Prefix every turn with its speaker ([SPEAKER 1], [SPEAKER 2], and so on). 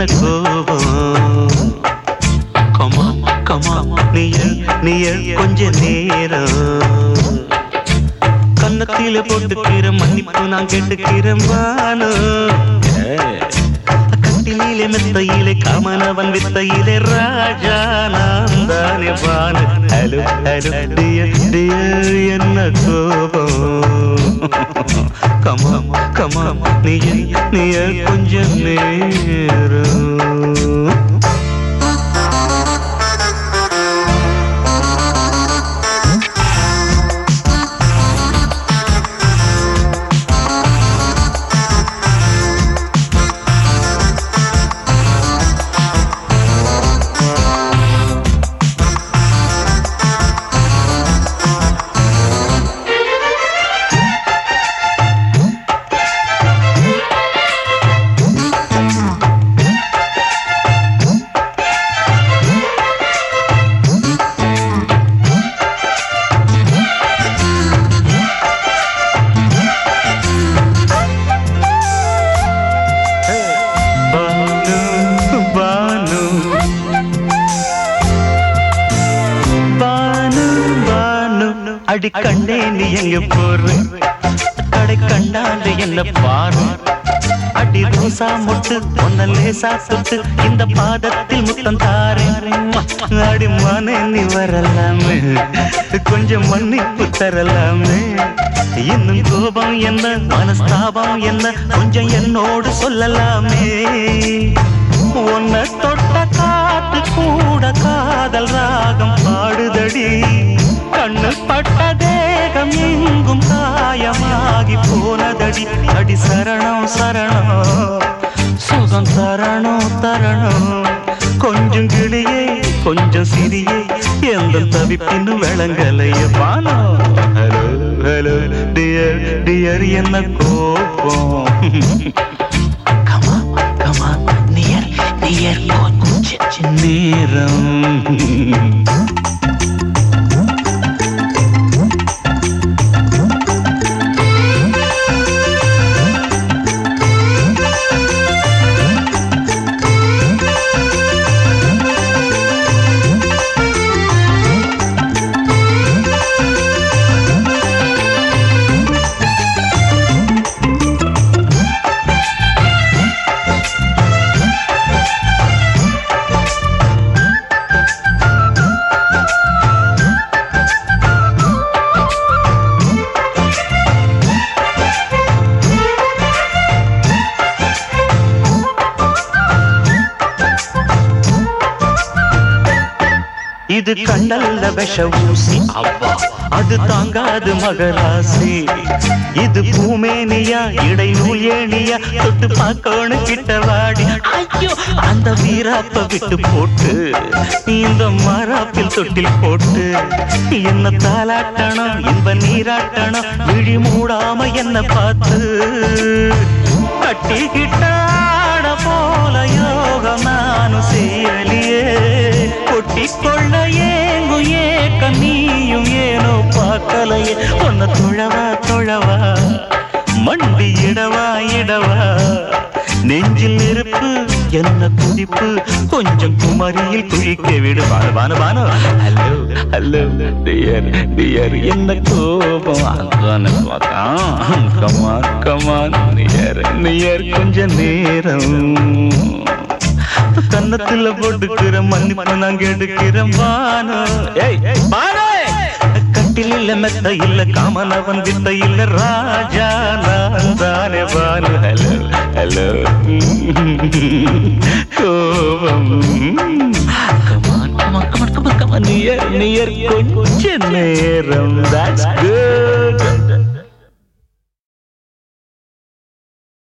[SPEAKER 1] கோபம் comma comma நீயல் நீயல் கொஞ்ச நேரம் கன்னத்தில போட்டுக்கிற மன்னிப்பு நான் கேட்டுக்கிறேன் வானோ கட்டிலே மெத்தையிலே காமனவன் வித்தையிலே ராஜா நான் தானே வானு ஹலோ ஹலோ டியர் டியர் என்ன கோபம் கமா கமா நீ நீ கொஞ்சம் நேரம் பானு பானு பானு பானு அடி கண்டே நீ எங்க போற கடை கண்டாண்டு என்ன பாரு அடி ரோசா முட்டு ஒன்ன லேசா சுட்டு இந்த பாதத்தில் முத்தம் தாரேன் அடி மானே நீ வரலாமே கொஞ்சம் மன்னிப்பு தரலாமே இன்னும் கோபம் என்ன மனஸ்தாபம் என்ன கொஞ்சம் என்னோடு சொல்லலாமே உன்னை தொட்ட காத்து கூட காதல் ராகம் பாடுதடி கண்ணு பட்ட தேகம் எங்கும் காயமாகி போனதடி அடி சரணம் சரணம் சுகம் தரணும் தரணும் கொஞ்சம் கிளியே கொஞ்சம் சிறியே எந்த தவிப்பின்னு விளங்கலைய Bano hello hello dear dear என்ன கோபம் கமா கமா நியர் நியர் கொஞ்ச நேரம் இது கண்டல்ல விஷ ஊசி அவ்வா அது தாங்காது மகராசி இது பூமேனியா இடைநூல் ஏணியா தொட்டு பார்க்கணும் கிட்ட வாடி ஐயோ அந்த வீராப்ப விட்டு போட்டு இந்த மாறாப்பில் தொட்டில் போட்டு என்ன தாலாட்டணும் இன்ப நீராட்டணும் விழி மூடாம என்ன பார்த்து கட்டிக்கிட்டாட போல யோகம் நானும் செய்யலியே கொட்டிக்கொள்ள ஏங்கும் ஏக்க நீயும் ஏனோ பார்க்கலையே உன்னை தொழவா தொழவா மண்டி இடவா இடவா நெஞ்சில் நெருப்பு என்ன குதிப்பு கொஞ்சம் குமரியில் குழிக்க விடு Banu Banu Banu hello hello dear dear என்ன கோபம் அதான பார்த்தான் கமான் கமான் நியர் நியர் கொஞ்ச நேரம் கன்னத்துல போட்டுக்கிற மன்னிப்பு நான் கெடுக்கிற வானோ ஏய் வானோ கட்டில் இல்ல மெத்த இல்ல காமனவன் வித்த இல்ல ராஜா நான் தானே வானு ஹலோ ஹலோ கோபம் come on come on come on come on come on near near கொஞ்ச நேரம் that's good